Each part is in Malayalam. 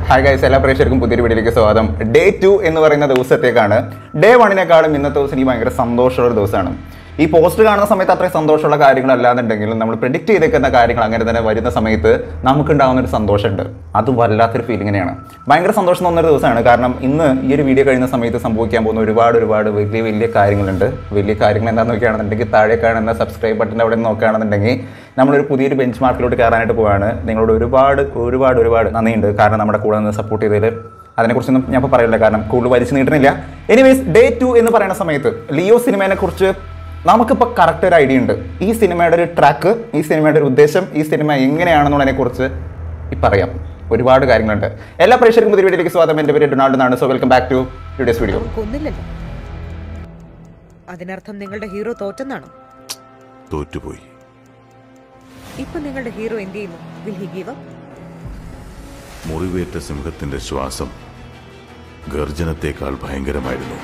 ഹായ് ഗൈസ് എല്ലാ പ്രേക്ഷകർക്കും പുതിയൊരു വീഡിയോയിലേക്ക് സ്വാഗതം ഡേ ടു എന്ന് പറയുന്ന ദിവസത്തേക്കാണ് ഡേ വണ്ണിനേക്കാളും ഇന്നത്തെ ദിവസം എനിക്ക് ഭയങ്കര സന്തോഷമുള്ള ഒരു ദിവസമാണ് ഈ പോസ്റ്റ് കാണുന്ന സമയത്ത് അത്രയും സന്തോഷമുള്ള കാര്യങ്ങളല്ലാന്നുണ്ടെങ്കിലും നമ്മൾ പ്രിഡിക്റ്റ് ചെയ്തേക്കുന്ന കാര്യങ്ങൾ അങ്ങനെ തന്നെ വരുന്ന സമയത്ത് നമുക്കുണ്ടാകുന്ന ഒരു സന്തോഷമുണ്ട് അത് വല്ലാത്തൊരു ഫീലിംഗ് തന്നെയാണ് ഭയങ്കര സന്തോഷം തോന്നുന്ന ഒരു ദിവസമാണ് കാരണം ഇന്ന് ഈ ഒരു വീഡിയോ കഴിയുന്ന സമയത്ത് സംഭവിക്കാൻ പോകുന്ന ഒരുപാട് ഒരുപാട് വലിയ വലിയ കാര്യങ്ങളുണ്ട് വലിയ കാര്യങ്ങൾ എന്താണെന്ന് നോക്കുകയാണെന്നുണ്ടെങ്കിൽ താഴെ കാണുന്ന സബ്സ്ക്രൈബ് ബട്ടൻ്റെ അവിടെ നിന്ന് നോക്കുകയാണെന്നുണ്ടെങ്കിൽ നമ്മളൊരു പുതിയൊരു ബെഞ്ച് മാർക്കിലോട്ട് കയറാനായിട്ട് പോവാണ് നിങ്ങളോട് ഒരുപാട് ഒരുപാട് ഒരുപാട് നന്ദിയുണ്ട് കാരണം നമ്മുടെ കൂടെ നിന്ന് സപ്പോർട്ട് ചെയ്തതിൽ അതിനെക്കുറിച്ചൊന്നും ഞാൻ ഇപ്പോൾ പറയില്ല കാരണം കൂടുതൽ വലിച്ചു നീട്ടുന്നില്ല എനിവേസ് ഡേ ടു എന്ന് പറയുന്ന സമയത്ത് ലിയോ സിനിമയെ കുറിച്ച് നമുക്കിപ്പോൾ കറക്റ്റ് ഒരു ഐഡിയ ഉണ്ട് ഈ സിനിമയുടെ ഒരു ട്രാക്ക് ഈ സിനിമയുടെ ഒരു ഉദ്ദേശം ഈ സിനിമ എങ്ങനെയാണെന്നുള്ളതിനെ കുറിച്ച് ഇപ്പം അറിയാം ഒരുപാട് കാര്യങ്ങളുണ്ട് എല്ലാ പ്രേക്ഷകർക്കും പുതിയ വീഡിയോയിലേക്ക് സ്വാഗതം എൻ്റെ പേര് ഡൊണാൾഡ് എന്നാണ് so welcome back to videos video കൊന്നില്ലല്ലോ അതിനർത്ഥം നിങ്ങളുടെ ഹീറോ തോറ്റെന്നാണോ തോറ്റുപോയി ഇപ്പൊ നിങ്ങളുടെ ഹീറോ എന്ത് ചെയ്യുന്നു വിൽ ഹി ഗീവ് മുറിവേറ്റ സിംഹത്തിന്റെ ശ്വാസം ഗർജനത്തേക്കാൾ ഭയങ്കരമായിരുന്നു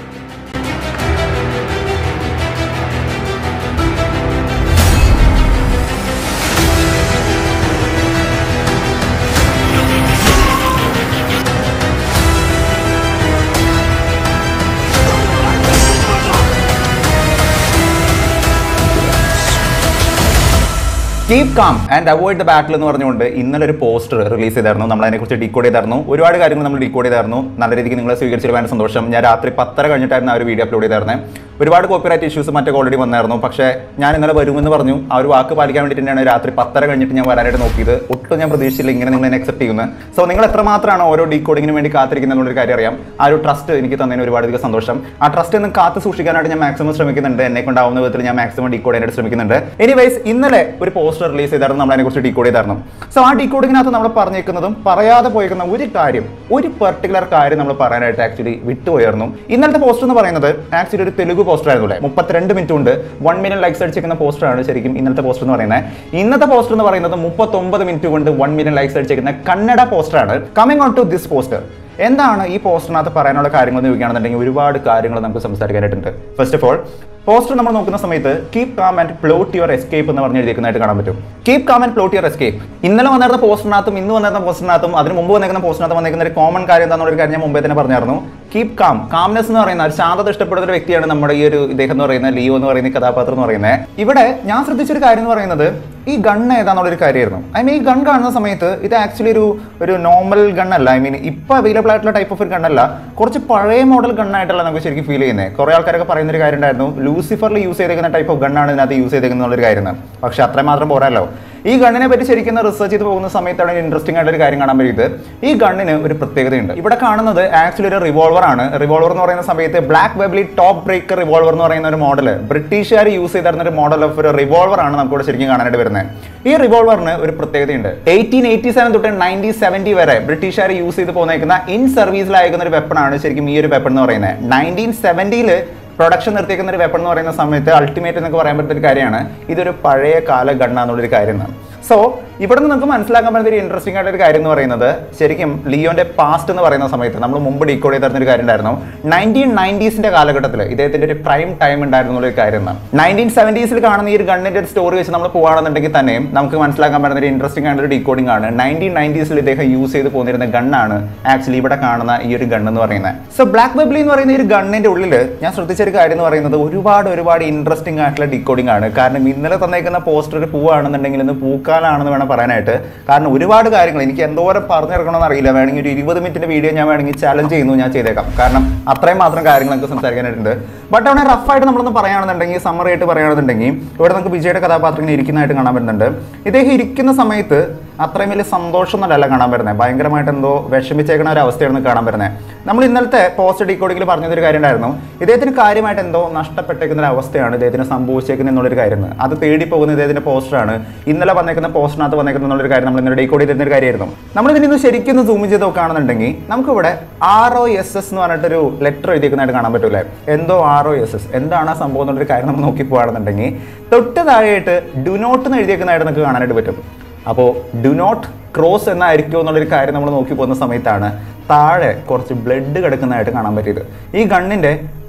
keep calm and avoid the battle എന്ന് പറഞ്ഞുകൊണ്ട് ഇന്നലെ ഒരു പോസ്റ്റർ റിലീസ് ചെയ്തായിരുന്നു നമ്മൾ അതിനെക്കുറിച്ച് ഡീകോഡ് ചെയ്തായിരുന്നു ഒരുപാട് കാര്യങ്ങൾ നമ്മൾ ഡീകോഡ് ചെയ്തായിരുന്നു നല്ല രീതിക്ക് നിങ്ങളെ സ്വീകരിച്ചിരുവാൻ സന്തോഷം ഞാൻ രാത്രി പത്തര കഴിഞ്ഞിട്ടായിരുന്നു ആ ഒരു വീഡിയോ അപ്ലോഡ് ചെയ്തായിരുന്നത് ഒരുപാട് കോപ്പിറൈറ്റ് ഇഷ്യൂസ് മറ്റൊക്കെ ഓൾറെഡി വന്നായിരുന്നു പക്ഷേ ഞാൻ ഇന്നലെ വരുമെന്ന് പറഞ്ഞു ആ ഒരു വാക്ക് പാലിക്കാൻ വേണ്ടിയിട്ട് തന്നെയാണ് രാത്രി പത്തര കഴിഞ്ഞിട്ട് ഞാൻ വരാനായിട്ട് നോക്കിയത് ഒട്ടും ഞാൻ പ്രതീക്ഷിച്ചില്ല ഇങ്ങനെ നിങ്ങൾ എന്നെ അക്സെപ്റ്റ് ചെയ്യുന്നത് സോ നിങ്ങൾ എത്രമാത്രമാണ് ഓരോ ഡീകോഡിങ്ങിന് വേണ്ടി കാത്തിരിക്കുന്നത് എന്നുള്ളൊരു കാര്യം അറിയാം ആ ഒരു ട്രസ്റ്റ് എനിക്ക് തന്നതിന് ഒരുപാട് അധികം സന്തോഷം ആ ട്രസ്റ്റ് ഒന്ന് കാത്തു സൂക്ഷിക്കാനായിട്ട് ഞാൻ മാക്സിമം ശ്രമിക്കുന്നുണ്ട് എന്നെ കൊണ്ടാവുന്ന വിധത്തിൽ ഞാൻ മാക്സിമം ഡീകോഡ് ചെയ്യാനായിട്ട് ശ്രമിക്കുന്നുണ്ട് എനിവൈസ് ഇന്നലെ ഒരു പോസ്റ്റർ റിലീസ് ചെയ്തായിരുന്നു നമ്മൾ അതിനെക്കുറിച്ച് ഡീകോഡ് ചെയ്തായിരുന്നു സോ ആ ഡീകോഡിങ്ങിനകത്ത് നമ്മൾ പറഞ്ഞേക്കുന്നതും പറയാതെ പോയിരിക്കുന്ന ഒരു കാര്യം ഒരു പെർട്ടിക്കുലർ കാര്യം നമ്മൾ പറയാനായിട്ട് ആക്ച്വലി വിട്ടുപോയായിരുന്നു ഇന്നലത്തെ പോസ്റ്റർ എന്ന് പറയുന്നത് ആക്ച്വലി ഒരു തെലുഗു പോസ്റ്റർ ആയിരുന്നു അല്ലേ മുപ്പത്തിരണ്ട് മിനിറ്റ് കൊണ്ട് വൺ മില്യൺ ലൈക്സ് അടിച്ചിരിക്കുന്ന പോസ്റ്ററാണ് ശരിക്കും ഇന്നത്തെ പോസ്റ്റർ എന്ന് പറയുന്നത് ഇന്നത്തെ പോസ്റ്റർ എന്ന് പറയുന്നത് മുപ്പത്തൊമ്പത് മിനിറ്റ് കൊണ്ട് വൺ മില്യൺ ലൈക്സ് അടിച്ചിരിക്കുന്ന കന്നഡ പോസ്റ്ററാണ് coming on to this poster എന്താണ് ഈ പോസ്റ്ററിനകത്ത് പറയാനുള്ള കാര്യങ്ങൾ എന്ന് ചോദിക്കുകയാണെന്നുണ്ടെങ്കിൽ ഒരുപാട് കാര്യങ്ങൾ നമുക്ക് സംസാരിക്കാനായിട്ടുണ്ട് ഫസ്റ്റ് ഓഫ് ഓൾ പോസ്റ്റർ നമ്മൾ നോക്കുന്ന സമയത്ത് keep calm and plot your escape എന്ന് പറഞ്ഞ് എഴുതിക്കുന്നതായിട്ട് കാണാൻ പറ്റും keep calm and plot your escape ഇന്നലെ വന്നിരുന്ന പോസ്റ്ററിനകത്തും ഇന്ന് വന്നിരുന്ന പോസ്റ്ററിനകത്തും അതിന് മുമ്പ് വന്നിരിക്കുന്ന പോസ്റ്ററിനകത്ത് വന്നിരിക്കുന്ന ഒരു കോമൺ കാര്യം എന്താണെന്നുള്ള ഒരു കാര്യം ഞാൻ മുമ്പേ തന്നെ പറഞ്ഞായിരുന്നു കീപ് കാം കാംനെസ് എന്ന് പറയുന്ന ഒരു ശാന്തത ഇഷ്ടപ്പെടുന്ന ഒരു വ്യക്തിയാണ് നമ്മുടെ ഈ ഒരു ഇദ്ദേഹം എന്ന് പറയുന്ന ലിയോ എന്ന് പറയുന്ന ഈ കഥാപാത്രം എന്ന് പറയുന്നത് ഇവിടെ ഞാൻ ശ്രദ്ധിച്ചൊരു കാര്യം എന്ന് പറയുന്നത് ഈ ഗൺ ഏതാണെന്നുള്ളൊരു കാര്യമായിരുന്നു ഐ മീൻ ഈ ഗൺ കാണുന്ന സമയത്ത് ഇത് ആക്ച്വലി ഒരു ഒരു നോർമൽ ഗണ്ണല്ല ഐ മീൻ ഇപ്പോൾ അവൈലബിൾ ആയിട്ടുള്ള ടൈപ്പ് ഓഫ് ഒരു ഗണ്ണല്ല കുറച്ച് പഴയ മോഡൽ ഗണ്ണായിട്ടല്ല നമുക്ക് ശരിക്കും ഫീൽ ചെയ്യുന്നത് കുറേ ആൾക്കാരൊക്കെ പറയുന്ന ഒരു കാര്യം ഉണ്ടായിരുന്നു ലൂസിഫറിൽ യൂസ് ചെയ്തേക്കുന്ന ടൈപ്പ് ഓഫ് ഗണ്ണാണ് ഇതിനകത്ത് യൂസ് ചെയ്തേക്കുന്ന എന്നുള്ളൊരു കാര്യമാണ് പക്ഷേ അത്രമാത്രം പോരാല്ലോ ഈ ഗണ്ണിനെ പറ്റി ശരിക്കും റിസർച്ച് ചെയ്ത് പോകുന്ന സമയത്താണ് ഇൻട്രസ്റ്റിംഗ് ആയിട്ട് ഒരു കാര്യം കാണാൻ പറ്റിയത് ഈ ഗണ്ണിന് ഒരു പ്രത്യേകതയുണ്ട് ഇവിടെ കാണുന്നത് ആക്ച്വലി ഒരു റിവോൾവർ ആണ് റിവോൾവർ എന്ന് പറയുന്ന സമയത്ത് black Webley top breaker revolver എന്ന് പറയുന്ന ഒരു മോഡൽ ബ്രിട്ടീഷുകാർ യൂസ് ചെയ്തിരുന്ന ഒരു മോഡൽ ഓഫ് ഒരു റിവോൾവർ ആണ് നമുക്കിവിടെ ശരിക്കും കാണാനായിട്ട് വരുന്നത് ഈ റിവോൾവറിന് ഒരു പ്രത്യേകതയുണ്ട് എയ്റ്റീൻ എയ്റ്റി സെവൻ തൊട്ട് നയൻറ്റീൻ സെവൻറ്റി വരെ ബ്രിട്ടീഷുകാർ യൂസ് ചെയ്ത് പോന്നേക്കുന്ന ഇൻ സർവീസിലായിരിക്കുന്ന ഒരു വെപ്പണാണ് ശരിക്കും ഈ ഒരു വെപ്പൺ എന്ന് പറയുന്നത് നയൻറ്റീൻ സെവൻറ്റിയിൽ പ്രൊഡക്ഷൻ നിർത്തിയേക്കുന്ന ഒരു വെപ്പൺ എന്ന് പറയുന്ന സമയത്ത് അൾട്ടിമേറ്റ് എന്നൊക്കെ പറയാൻ പറ്റുന്ന ഒരു കാര്യമാണ് ഇതൊരു പഴയ കാല ഗണ്ണാന്നുള്ളൊരു കാര്യമാണ് സോ ഇവിടെ നിന്ന് നമുക്ക് മനസ്സിലാക്കാൻ പറ്റുന്ന ഒരു ഇൻട്രസ്റ്റിംഗ് ആയിട്ട് ഒരു കാര്യം എന്ന് പറയുന്നത് ശരിക്കും ലിയോന്റെ പാസ്റ്റ് എന്ന് പറയുന്ന സമയത്ത് നമ്മൾ മുമ്പ് ഡീകോഡ് ചെയ്തിരുന്ന ഒരു കാര്യം ഉണ്ടായിരുന്നു നയൻറ്റീൻ നയൻറ്റീസിന്റെ കാലഘട്ടത്തിൽ ഇദ്ദേഹത്തിന്റെ ഒരു പ്രൈം ടൈം ഉണ്ടായിരുന്നു എന്നുള്ള ഒരു കാര്യം നയൻറ്റീൻ സെവൻറ്റീസിൽ കാണുന്ന ഈ ഒരു ഗണ്ണിന്റെ ഒരു സ്റ്റോറി വെച്ച് നമ്മൾ പോകുകയാണെന്നുണ്ടെങ്കിൽ തന്നെയും നമുക്ക് മനസ്സിലാക്കാൻ പറ്റുന്ന ഒരു ഇൻട്രസ്റ്റിംഗ് ആയിട്ട് ഒരു ഡീകോഡിംഗ് ആണ് നയൻറ്റീൻ നയൻറ്റീസിൽ ഇദ്ദേഹം യൂസ് ചെയ്ത് പോന്നിരുന്ന ഗണ്ണാണ് ആക്ച്വലി ഇവിടെ കാണുന്ന ഈ ഒരു ഗണ്ണ് എന്ന് പറയുന്നത് സോ ബ്ലാക്ക് വെബ്ലി എന്ന് പറയുന്ന ഈ ഒരു ഗണ്ണിന്റെ ഉള്ളിൽ ഞാൻ ശ്രദ്ധിച്ച ഒരു കാര്യം എന്ന് പറയുന്നത് ഒരുപാട് ഒരുപാട് ഇൻട്രസ്റ്റിംഗ് ആയിട്ടുള്ള ഡീകോഡിംഗ് ആണ് കാരണം ഇന്നലെ തന്നേക്കുന്ന പോസ്റ്റർ ഒരു പൂവാണെന്നുണ്ടെങ്കിൽ ഇന്ന് പൂക്കാലാണെന്ന് വേണം പറയാനായിട്ട് കാരണം ഒരുപാട് കാര്യങ്ങൾ എനിക്ക് എന്തോരം പറഞ്ഞിറക്കണമെന്ന് അറിയില്ല വേണമെങ്കിൽ ഒരു ഇരുപത് മിനിറ്റിന്റെ വീഡിയോ ഞാൻ വേണമെങ്കിൽ ചാലഞ്ച് ചെയ്യുന്നു ഞാൻ ചെയ്തേക്കാം കാരണം അത്രയും മാത്രം കാര്യങ്ങൾ നമുക്ക് സംസാരിക്കാനായിട്ടുണ്ട് ബട്ട് അവിടെ റഫായിട്ട് നമ്മളൊന്ന് പറയുകയാണെന്നുണ്ടെങ്കിൽ സമ്മറി ആയിട്ട് പറയുകയാണെന്നുണ്ടെങ്കിൽ ഇവിടെ നമുക്ക് വിജയുടെ കഥാപാത്രം ഇങ്ങനെ ഇരിക്കുന്നതായിട്ട് കാണാൻ പറ്റുന്നുണ്ട് ഇദ്ദേഹം ഇരിക്കുന്ന സമയത്ത് അത്രയും വലിയ സന്തോഷം എന്നല്ല കാണാൻ വരുന്നത് ഭയങ്കരമായിട്ട് എന്തോ വിഷമിച്ചേക്കണ ഒരു അവസ്ഥയാണ് കാണാൻ വരുന്നത് നമ്മൾ ഇന്നലത്തെ പോസ്റ്റ് ഡീകോഡിങ്ങിൽ പറഞ്ഞതൊരു കാര്യം ഉണ്ടായിരുന്നു ഇദ്ദേഹത്തിന് കാര്യമായിട്ട് എന്തോ നഷ്ടപ്പെട്ടേക്കുന്ന ഒരു അവസ്ഥയാണ് ഇദ്ദേഹത്തിന് സംഭവിച്ചേക്കുന്നത് എന്നുള്ളൊരു കാര്യം അത് തേടി പോകുന്ന ഇദ്ദേഹത്തിന്റെ പോസ്റ്ററാണ് ഇന്നലെ വന്നേക്കുന്ന പോസ്റ്ററിനകത്ത് വന്നേക്കുന്ന എന്നുള്ളൊരു കാര്യം നമ്മൾ ഇന്നലെ ഡീകോഡ് ചെയ്തിരുന്ന ഒരു കാര്യമായിരുന്നു നമ്മൾ ഇതിന് ശരിക്കും ഒന്ന് സൂം ചെയ്ത് നോക്കുകയാണെന്നുണ്ടെങ്കിൽ നമുക്കിവിടെ ആർ ഒ എസ് എസ് എന്ന് പറഞ്ഞിട്ടൊരു ലെറ്റർ എഴുതിയിരിക്കുന്നതായിട്ട് കാണാൻ പറ്റൂലേ എന്തോ ആർ ഒ എസ് എസ് എന്താണ് ആ സംഭവം എന്നുള്ളൊരു കാര്യം നമ്മൾ നോക്കി പോകുകയാണെന്നുണ്ടെങ്കിൽ തൊട്ട് താഴെയായിട്ട് ഡു നോട്ട് എന്ന് എഴുതിയേക്കുന്നതായിട്ട് നമുക്ക് കാണാനായിട്ട് പറ്റും അപ്പോൾ ഡു നോട്ട് ക്രോസ് എന്നായിരിക്കുമോ എന്നുള്ളൊരു കാര്യം നമ്മൾ നോക്കി പോകുന്ന സമയത്താണ് താഴെ കുറച്ച് ബ്ലഡ് കിടക്കുന്നതായിട്ട് കാണാൻ പറ്റിയത് ഈ ഗണ്ണിൻ്റെ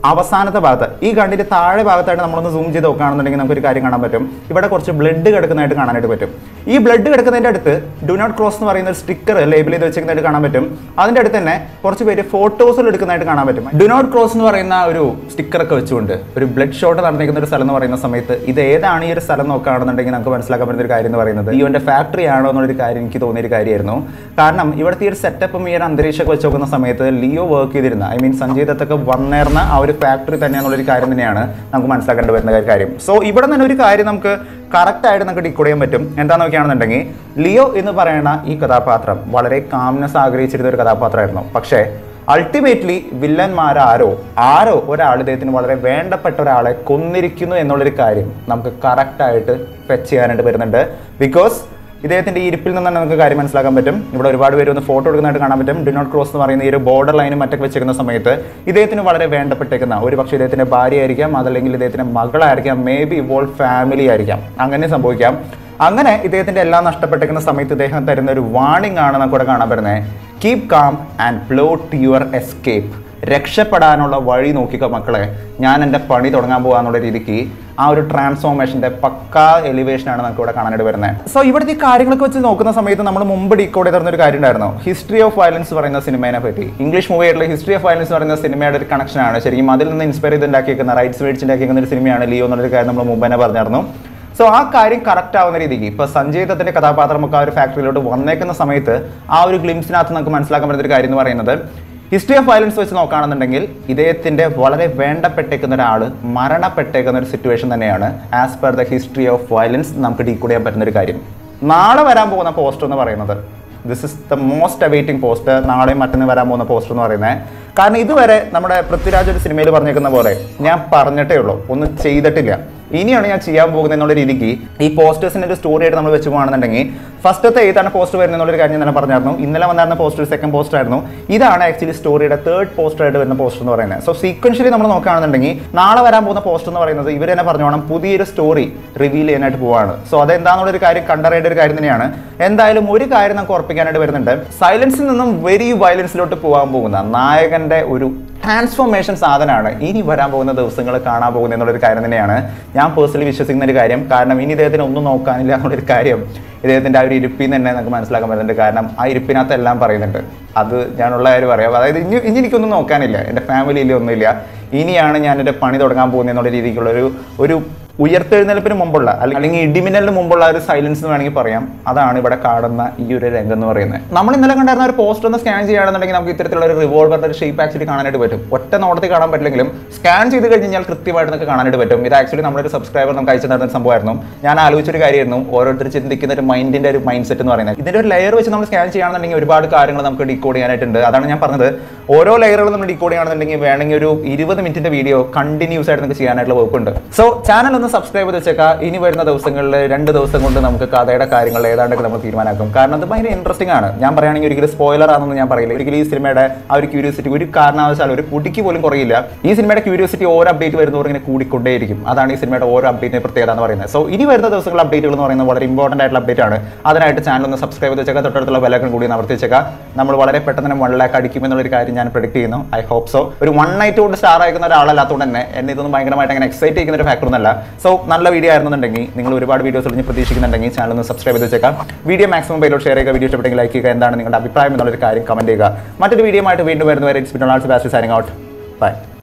അവസാനത്തെ ഭാഗത്ത് ഈ കണ്ണിന്റെ താഴെ ഭാഗത്തായിട്ട് നമ്മളൊന്ന് സൂം ചെയ്ത് നോക്കുകയാണെന്നുണ്ടെങ്കിൽ നമുക്ക് ഒരു കാര്യം കാണാൻ പറ്റും ഇവിടെ കുറച്ച് ബ്ലഡ് കിടക്കുന്നതായിട്ട് കാണാനായിട്ട് പറ്റും ഈ ബ്ലഡ് കിടക്കുന്നതിന്റെ അടുത്ത് ഡു നോട്ട് ക്രോസ് എന്ന് പറയുന്ന ഒരു സ്റ്റിക്കർ ലേബിൾ ചെയ്ത് വെച്ചിരിക്കുന്നതായിട്ട് കാണാൻ പറ്റും അതിന്റെ അടുത്ത് തന്നെ കുറച്ച് പേര് ഫോട്ടോസിൽ എടുക്കുന്നതായിട്ട് കാണാൻ പറ്റും ഡു നോട്ട് ക്രോസ് എന്ന് പറയുന്ന ഒരു സ്റ്റിക്കർ ഒക്കെ വെച്ചുകൊണ്ട് ഒരു ബ്ലഡ് ഷോട്ട് നടന്നിരിക്കുന്ന ഒരു സ്ഥലം എന്ന് പറയുന്ന സമയത്ത് ഇത് ഏതാണ് ഈ ഒരു സ്ഥലം നോക്കുകയാണെന്നുണ്ടെങ്കിൽ നമുക്ക് മനസ്സിലാക്കാൻ പറ്റുന്ന ഒരു കാര്യം എന്ന് പറയുന്നത് ലിയോന്റെ ഫാക്ടറി ആണോ എന്നുള്ളൊരു കാര്യം എനിക്ക് തോന്നിയ ഒരു കാര്യമായിരുന്നു കാരണം ഇവിടുത്തെ ഈ ഒരു സെറ്റപ്പും ഈ ഒരു അന്തരീക്ഷമൊക്കെ വെച്ച് നോക്കുന്ന സമയത്ത് ലിയോ വർക്ക് ചെയ്തിരുന്ന ഐ മീൻ സഞ്ജയ് ദത്തൊക്കെ വന്നേർന്ന ആ ഒരു ഫാക്ടറി തന്നെയാണെന്നുള്ളൊരു കാര്യം തന്നെയാണ് നമുക്ക് മനസ്സിലാക്കേണ്ടി വരുന്ന ഒരു കാര്യം സോ ഇവിടെ തന്നെ ഒരു കാര്യം നമുക്ക് കറക്റ്റ് ആയിട്ട് നമുക്ക് ഡിക്കോഡ് ചെയ്യാൻ പറ്റും എന്താണെന്ന് നോക്കുകയാണെന്നുണ്ടെങ്കിൽ ലിയോ എന്ന് പറയുന്ന ഈ കഥാപാത്രം വളരെ കാംനെസ് ആഗ്രഹിച്ചിരുന്ന ഒരു കഥാപാത്രമായിരുന്നു പക്ഷേ അൾട്ടിമേറ്റ്ലി വില്ലന്മാരാരോ ആരോ ഒരാൾ ഇദ്ദേഹത്തിന് വളരെ വേണ്ടപ്പെട്ട ഒരാളെ കൊന്നിരിക്കുന്നു എന്നുള്ളൊരു കാര്യം നമുക്ക് കറക്റ്റായിട്ട് ഫെച്ച് ചെയ്യാനായിട്ട് വരുന്നുണ്ട് ബിക്കോസ് ഇദ്ദേഹത്തിന്റെ ഈ ഇരിപ്പിൽ നിന്ന് തന്നെ നമുക്ക് കാര്യം മനസ്സിലാക്കാൻ പറ്റും ഇവിടെ ഒരുപാട് പേര് ഒന്ന് ഫോട്ടോ എടുക്കുന്നതായിട്ട് കാണാൻ പറ്റും ഡു നോട്ട് ക്രോസ് എന്ന് പറയുന്ന ഈ ഒരു ബോർഡർ ലൈനും മറ്റൊക്കെ വെച്ചിരിക്കുന്ന സമയത്ത് ഇദ്ദേഹത്തിന് വളരെ വേണ്ടപ്പെട്ടേക്കുന്ന ഒരു പക്ഷേ ഇദ്ദേഹത്തിന്റെ ഭാര്യ ആയിരിക്കാം അതല്ലെങ്കിൽ ഇദ്ദേഹത്തിന്റെ മകളായിരിക്കാം മേ ബി ഇപ്പോൾ ഫാമിലി ആയിരിക്കാം അങ്ങനെ സംഭവിക്കാം അങ്ങനെ ഇദ്ദേഹത്തിന്റെ എല്ലാം നഷ്ടപ്പെട്ടേക്കുന്ന സമയത്ത് ഇദ്ദേഹം തരുന്ന ഒരു വാണിംഗ് ആണ് നമുക്കിവിടെ കാണാൻ പറ്റുന്നത് keep calm and plot your escape രക്ഷപ്പെടാനുള്ള വഴി നോക്കിക്കോ മക്കളെ ഞാൻ എൻ്റെ പണി തുടങ്ങാൻ പോകാന്നുള്ള രീതിക്ക് ആ ഒരു ട്രാൻസ്ഫോർമേഷൻ്റെ പക്കാ എലിവേഷനാണ് നമുക്ക് ഇവിടെ കാണാനായിട്ട് വരുന്നത് സോ ഇവിടുത്തെ ഈ കാര്യങ്ങളൊക്കെ വെച്ച് നോക്കുന്ന സമയത്ത് നമ്മൾ മുമ്പ് ഡീക്കോഡ് ചെയ്തിരുന്ന ഒരു കാര്യം ഉണ്ടായിരുന്നു ഹിസ്റ്ററി ഓഫ് വയലൻസ് പറയുന്ന സിനിമയെ പറ്റി ഇംഗ്ലീഷ് മൂവി ആയിട്ടുള്ള ഹിസ്റ്ററി ഓഫ് വയലൻസ് പറയുന്ന സിനിമയുടെ ഒരു കണക്ഷനാണ് ശരിക്കും അതിൽ നിന്ന് ഇൻസ്പയർ ചെയ്ത് ഉണ്ടാക്കിയിരിക്കുന്ന റൈറ്റ്സ് മേടിച്ച് ഉണ്ടാക്കിയിരിക്കുന്ന ഒരു സിനിമയാണ് ലിയോ എന്നുള്ളൊരു കാര്യം നമ്മൾ മുമ്പ് തന്നെ പറഞ്ഞായിരുന്നു സോ ആ കാര്യം കറക്റ്റ് ആവുന്ന രീതിക്ക് ഇപ്പൊ സഞ്ജയ് ദത്തിന്റെ കഥാപാത്രമൊക്കെ ആ ഒരു ഫാക്ടറിയിലോട്ട് വന്നേക്കുന്ന സമയത്ത് ആ ഒരു ഗ്ലിംസിനകത്ത് നമുക്ക് മനസ്സിലാക്കാൻ പറ്റുന്ന ഒരു കാര്യം എന്ന് പറയുന്നത് ഹിസ്റ്ററി ഓഫ് വയലൻസ് വെച്ച് നോക്കുകയാണെന്നുണ്ടെങ്കിൽ ഇദ്ദേഹത്തിന്റെ വളരെ വേണ്ടപ്പെട്ടേക്കുന്ന ഒരാൾ മരണപ്പെട്ടേക്കുന്ന ഒരു സിറ്റുവേഷൻ തന്നെയാണ് as per the history of violence നമുക്ക് ഡീകോഡ് ചെയ്യാൻ പറ്റുന്ന ഒരു കാര്യം നാളെ വരാൻ പോകുന്ന പോസ്റ്റർ എന്ന് പറയുന്നത് this is the most awaiting poster നാളെയും മറ്റന്ന് വരാൻ പോകുന്ന പോസ്റ്റർ എന്ന് പറയുന്നത് കാരണം ഇതുവരെ നമ്മുടെ പൃഥ്വിരാജ് ഒരു സിനിമയിൽ പറഞ്ഞേക്കുന്ന പോലെ ഞാൻ പറഞ്ഞിട്ടേ ഉള്ളൂ ഒന്നും ചെയ്തിട്ടില്ല ഇനിയാണ് ഞാൻ ചെയ്യാൻ പോകുന്നത് എന്നുള്ള രീതിക്ക് ഈ പോസ്റ്റേഴ്സിന്റെ ഒരു സ്റ്റോറി ആയിട്ട് നമ്മൾ വെച്ച് പോകുകയാണെന്നുണ്ടെങ്കിൽ ഫസ്റ്റത്തെ ഏതാണ് പോസ്റ്റർ വരുന്നത് എന്നുള്ളൊരു കാര്യം ഞാൻ തന്നെ പറഞ്ഞായിരുന്നു ഇന്നലെ വന്നായിരുന്ന പോസ്റ്റർ സെക്കൻഡ് പോസ്റ്റർ ആയിരുന്നു ഇതാണ് ആക്ച്വലി സ്റ്റോറിയുടെ തേർഡ് പോസ്റ്റർ ആയിട്ട് വരുന്ന പോസ്റ്റർ എന്ന് പറയുന്നത് സോ സീക്വൻഷ്യലി നമ്മൾ നോക്കുകയാണെന്നുണ്ടെങ്കിൽ നാളെ വരാൻ പോകുന്ന പോസ്റ്റർ എന്ന് പറയുന്നത് ഇവർ തന്നെ പറഞ്ഞോണം പുതിയൊരു സ്റ്റോറി റിവീൽ ചെയ്യാനായിട്ട് പോവാണ് സോ അതെന്താണെന്നുള്ളൊരു കാര്യം കണ്ടറിയേണ്ട ഒരു കാര്യം തന്നെയാണ് എന്തായാലും ഒരു കാര്യം നമുക്ക് ഉറപ്പിക്കാനായിട്ട് വരുന്നുണ്ട് സൈലൻസിൽ നിന്നും വെരി വയലൻസിലോട്ട് പോകാൻ പോകുന്ന നായകന്റെ ഒരു ട്രാൻസ്ഫോർമേഷൻ സാധനമാണ് ഇനി വരാൻ പോകുന്ന ദിവസങ്ങൾ കാണാൻ പോകുന്നത് എന്നുള്ളൊരു കാര്യം തന്നെയാണ് ഞാൻ പേഴ്സണലി വിശ്വസിക്കുന്ന ഒരു കാര്യം കാരണം ഇനി ഇദ്ദേഹത്തിന് ഒന്നും നോക്കാനില്ല എന്നുള്ളൊരു കാര്യം ഇദ്ദേഹത്തിൻ്റെ ആ ഒരു ഇരിപ്പിൽ നിന്ന് തന്നെ നമുക്ക് മനസ്സിലാക്കാൻ പറ്റുന്നുണ്ട് കാരണം ആ ഇരിപ്പിനകത്ത് എല്ലാം പറയുന്നുണ്ട് അത് ഞാനുള്ള കാര്യം പറയാം അതായത് ഇനി ഇനി എനിക്കൊന്നും നോക്കാനില്ല എൻ്റെ ഫാമിലിയിൽ ഒന്നുമില്ല ഇനിയാണ് ഞാൻ എൻ്റെ പണി തുടങ്ങാൻ പോകുന്നത് എന്നുള്ള രീതിക്കുള്ള ഒരു ഒരു ഉയർത്തെഴുന്നേൽപ്പിന് മുമ്പുള്ള അല്ലെങ്കിൽ അല്ലെങ്കിൽ ഇടിമിന്നലിന് മുമ്പുള്ള ഒരു സൈലൻസ് എന്ന് വേണമെങ്കിൽ പറയാം അതാണ് ഇവിടെ കാണുന്ന ഈ ഒരു രംഗം എന്ന് പറയുന്നത് നമ്മൾ ഇന്നലെ കണ്ടായിരുന്ന ഒരു പോസ്റ്റർ ഒന്ന് സ്കാൻ ചെയ്യുകയാണെന്നുണ്ടെങ്കിൽ നമുക്ക് ഇത്തരത്തിലുള്ള ഒരു റിവോൾവറിന്റെ ഒരു ഷേപ്പ് ആക്ച്വലി കാണാനായിട്ട് പറ്റും ഒറ്റ നോട്ടത്തിൽ കാണാൻ പറ്റില്ലെങ്കിലും സ്കാൻ ചെയ്ത് കഴിഞ്ഞാൽ കൃത്യമായിട്ട് നമുക്ക് കാണാനായിട്ട് പറ്റും ഇത് ആക്ച്വലി നമ്മുടെ ഒരു സബ്സ്ക്രൈബർ നമുക്ക് അയച്ചു തരുന്ന ഒരു സംഭവമായിരുന്നു ഞാൻ ആലോചിച്ചൊരു കാര്യമായിരുന്നു ഓരോരുത്തർ ചിന്തിക്കുന്ന ഒരു മൈൻഡിന്റെ ഒരു മൈൻഡ് സെറ്റ് എന്ന് പറയുന്നത് ഇതിന്റെ ഒരു ലെയർ വെച്ച് നമ്മൾ സ്കാൻ ചെയ്യുകയാണെന്നുണ്ടെങ്കിൽ ഒരുപാട് കാര്യങ്ങൾ നമുക്ക് ഡീകോഡ് ചെയ്യാനായിട്ടുണ്ട് അതാണ് ഞാൻ പറഞ്ഞത് ഓരോ ലെയറുകളും നമ്മൾ ഡീകോഡ് ചെയ്യുകയാണെന്നുണ്ടെങ്കിൽ വേണമെങ്കിൽ ഒരു ഇരുപത് മിനിറ്റിന്റെ വീഡിയോ കണ്ടിന്യൂസ് ആയിട്ട് നമുക്ക് ചെയ്യാനായിട്ടുള്ള വകുപ്പുണ്ട് സോ ചാനൽ ഒന്ന് സബ്സ്ക്രൈബ് ചെയ്ത് വെച്ചേക്കാം ഇനി വരുന്ന ദിവസങ്ങളിൽ രണ്ട് ദിവസം കൊണ്ട് നമുക്ക് കഥയുടെ കാര്യങ്ങൾ ഏതാണ്ടൊക്കെ നമ്മൾ തീരുമാനമാക്കും കാരണം അത് ഭയങ്കര ഇൻട്രസ്റ്റിംഗ് ആണ് ഞാൻ പറയുകയാണെങ്കിൽ ഒരിക്കലും സ്പോയിലർ ആണെന്ന് ഞാൻ പറയില്ല ഒരിക്കലും ഈ സിനിമയുടെ ആ ഒരു ക്യൂരിയോസിറ്റി ഒരു കാരണവശാലും ഒരു കുടിക്ക് പോലും കുറയില്ല ഈ സിനിമയുടെ ക്യൂരിയോസിറ്റി ഓരോ അപ്ഡേറ്റ് വരുന്നവർ ഇങ്ങനെ കൂടിക്കൊണ്ടേയിരിക്കും അതാണ് ഈ സിനിമയുടെ ഓരോ അപ്ഡേറ്റിന്റെ പ്രത്യേകത എന്ന് പറയുന്നത് സോ ഇനി വരുന്ന ദിവസങ്ങൾ അപ്ഡേറ്റുകൾ എന്ന് പറയുന്നത് വളരെ ഇമ്പോർട്ടന്റ് ആയിട്ടുള്ള അപ്ഡേറ്റ് ആണ് അതിനായിട്ട് ചാനൽ ഒന്ന് സബ്സ്ക്രൈബ് ചെയ്ത് വെച്ചേക്കാം തൊട്ടടുത്തുള്ള ബെല്ലൈക്കൺ കൂടി നവർത്തിച്ചേക്കാം നമ്മൾ വളരെ പെട്ടെന്ന് തന്നെ വൺ ലാക്ക് അടിക്കും എന്നുള്ളൊരു കാര്യം ഞാൻ പ്രഡിക്ട് ചെയ്യുന്നു ഐ ഹോപ്പ് സോ ഒരു വൺ നൈറ്റ് കൊണ്ട് സ്റ്റാർ ആയിരിക്കുന്ന ഒരാളല്ലാത്തതുകൊണ്ട് തന്നെ എന്നെ ഇതൊന്നും ഭയങ്കരമായിട്ട് അങ്ങനെ എക്സൈറ്റ് ചെയ്യുന്ന ഒരു ഫാക്ടർ ഒന്നല്ല സോ നല്ല വീഡിയോ ആയിരുന്നുണ്ടെങ്കിൽ നിങ്ങൾ ഒരുപാട് വീഡിയോസ് ഒളിഞ്ഞ് പ്രതീക്ഷിക്കുന്നുണ്ടെങ്കിൽ ചാനൽ ഒന്ന് സബ്സ്ക്രൈബ് ചെയ്ത് വെച്ചേക്കാം വീഡിയോ മാക്സിമം പേരോട് ഷെയർ ചെയ്യുക വീഡിയോ ഇഷ്ടപ്പെട്ടെങ്കിൽ ലൈക്ക് ചെയ്യുക എന്താണ് നിങ്ങളുടെ അഭിപ്രായം എന്നുള്ളൊരു കാര്യം കമന്റ് ചെയ്യുക മറ്റൊരു വീഡിയോ ആയിട്ട് വീണ്ടും വരുന്നവരെ it's been all best signing out by